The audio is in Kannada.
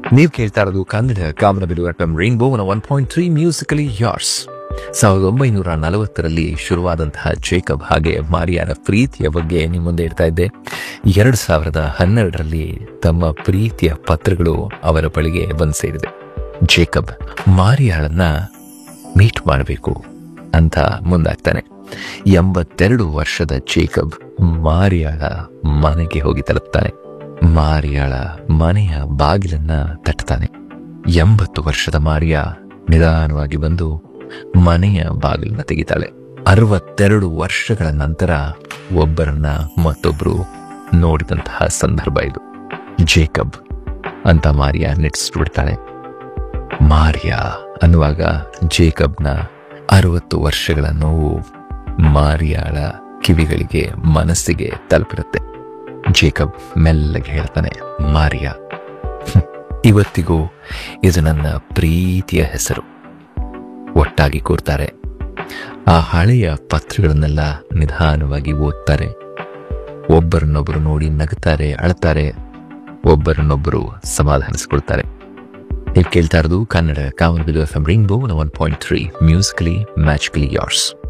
ನೀವು ಕೇಳ್ತಾ ಇರೋದು Kannada Kamanabilu F M rainbow one point three musically yours ಸಾವಿರದ ಒಂಬೈನೂರ ನಲವತ್ತರಲ್ಲಿ ಶುರುವಾದಂತಹ ಜೇಕಬ್ ಹಾಗೆ ಮಾರಿಯಾರ ಪ್ರೀತಿಯ ಬಗ್ಗೆ ನಿಮ್ಮ ಮುಂದೆ ಇಡ್ತಾ ಇದ್ದೆ ಎರಡು ಸಾವಿರದ ಹನ್ನೆರಡರಲ್ಲಿ ತಮ್ಮ ಪ್ರೀತಿಯ ಪತ್ರಗಳು ಅವರ ಬಳಿಗೆ ಬಂದು ಸೇರಿದೆ ಜೇಕಬ್ ಮಾರಿಯಾಳನ್ನ ಮೀಟ್ ಮಾಡಬೇಕು ಅಂತ ಮುಂದಾಗ್ತಾನೆ ಎಂಬತ್ತೆರಡು ವರ್ಷದ ಜೇಕಬ್ ಮಾರಿಯಾಳ ಮನೆಗೆ ಹೋಗಿ ತಲುಪ್ತಾನೆ ಮಾರಿಯಾಳ ಮನೆಯ ಬಾಗಿಲನ್ನ ತಟ್ತಾನೆ ಎಂಬತ್ತು ವರ್ಷದ ಮಾರಿಯಾ ನಿಧಾನವಾಗಿ ಬಂದು ಮನೆಯ ಬಾಗಿಲನ್ನ ತೆಗಿತಾಳೆ ಅರವತ್ತೆರಡು ವರ್ಷಗಳ ನಂತರ ಒಬ್ಬರನ್ನ ಮತ್ತೊಬ್ರು ನೋಡಿದಂತಹ ಸಂದರ್ಭ ಇದು ಜೇಕಬ್ ಅಂತ ಮಾರಿಯಾ ನೆಟ್ಸ್ಬಿಡ್ತಾಳೆ ಮಾರಿಯಾ ಅನ್ನುವಾಗ ಜೇಕಬ್ನ ಅರವತ್ತು ವರ್ಷಗಳ ನೋವು ಮಾರಿಯಾಳ ಕಿವಿಗಳಿಗೆ ಮನಸ್ಸಿಗೆ ತಲುಪಿರುತ್ತೆ ಜೇಕಬ್ ಮೆಲ್ಲಗೆ ಹೇಳ್ತಾನೆ ಮಾರಿಯಾ ಹ್ಮ್, ಇವತ್ತಿಗೂ ಇದು ನನ್ನ ಪ್ರೀತಿಯ ಹೆಸರು ಒಟ್ಟಾಗಿ ಕೂರ್ತಾರೆ ಆ ಹಳೆಯ ಪತ್ರಗಳನ್ನೆಲ್ಲ ನಿಧಾನವಾಗಿ ಓದ್ತಾರೆ ಒಬ್ಬರನ್ನೊಬ್ಬರು ನೋಡಿ ನಗುತ್ತಾರೆ ಅಳ್ತಾರೆ ಒಬ್ಬರನ್ನೊಬ್ಬರು ಸಮಾಧಾನಿಸ್ಕೊಳ್ತಾರೆ ನೀವು ಕೇಳ್ತಾ ಇರೋದು Kannada Kamanabilu F M rainbow one point three musically magically ಯಾರ್ಸ್